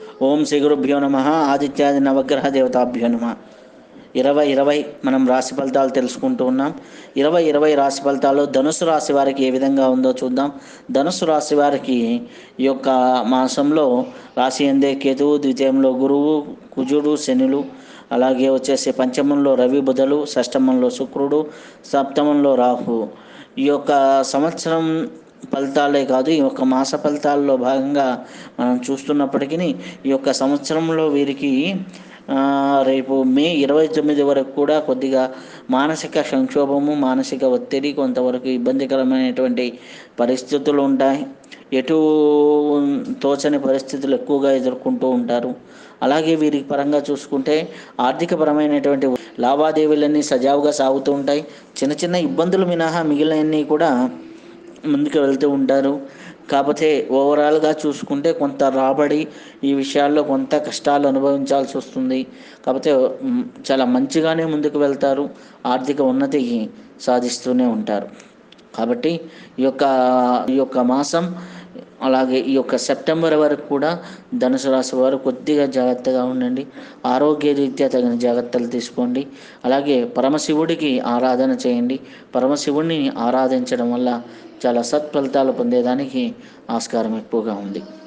ఓం శ్రీ గురుభ్యో నమ ఆదిత్యాది నవగ్రహ దేవతాభ్యో నమ ఇరవై ఇరవై మనం రాశి ఫలితాలు తెలుసుకుంటూ ఉన్నాం ఇరవై ఇరవై రాశి ఫలితాల్లో ధనుసు రాశి వారికి ఏ విధంగా ఉందో చూద్దాం ధనుసు రాశి వారికి ఈ యొక్క మాసంలో రాశి ఎందే కేతువు ద్వితీయంలో గురువు కుజుడు శనులు అలాగే వచ్చేసి పంచమంలో రవి బుధలు షష్టమంలో శుక్రుడు సప్తమంలో రాహు ఈ యొక్క సంవత్సరం ఫలితాలే కాదు ఈ యొక్క మాస ఫలితాల్లో భాగంగా మనం చూస్తున్నప్పటికీ ఈ యొక్క సంవత్సరంలో వీరికి ఆ, రేపు మే ఇరవై తొమ్మిది వరకు కూడా కొద్దిగా మానసిక సంక్షోభము మానసిక ఒత్తిడి కొంతవరకు ఇబ్బందికరమైనటువంటి పరిస్థితులు ఉంటాయి ఎటు తోచని పరిస్థితులు ఎక్కువగా ఎదుర్కొంటూ ఉంటారు అలాగే వీరి పరంగా చూసుకుంటే ఆర్థికపరమైనటువంటి లావాదేవీలన్నీ సజావుగా సాగుతూ ఉంటాయి చిన్న చిన్న ఇబ్బందులు మినహా మిగిలినవన్నీ కూడా ముందుకు వెళ్తూ ఉంటారు కాకపోతే ఓవరాల్గా చూసుకుంటే కొంత రాబడి ఈ విషయాల్లో కొంత కష్టాలు అనుభవించాల్సి వస్తుంది కాకపోతే మ్, చాలా మంచిగానే ముందుకు వెళ్తారు ఆర్థిక ఉన్నతి సాధిస్తూనే ఉంటారు కాబట్టి ఈ యొక్క ఈ యొక్క మాసం అలాగే ఈ యొక్క సెప్టెంబర్ వరకు కూడా ధనుసు రాశి వారు కొద్దిగా జాగ్రత్తగా ఉండండి ఆరోగ్య రీత్యా తగిన జాగ్రత్తలు తీసుకోండి అలాగే పరమశివుడికి ఆరాధన చేయండి పరమశివుడిని ఆరాధించడం వల్ల చాలా సత్ఫలితాలు పొందేదానికి ఆస్కారం ఎక్కువగా ఉంది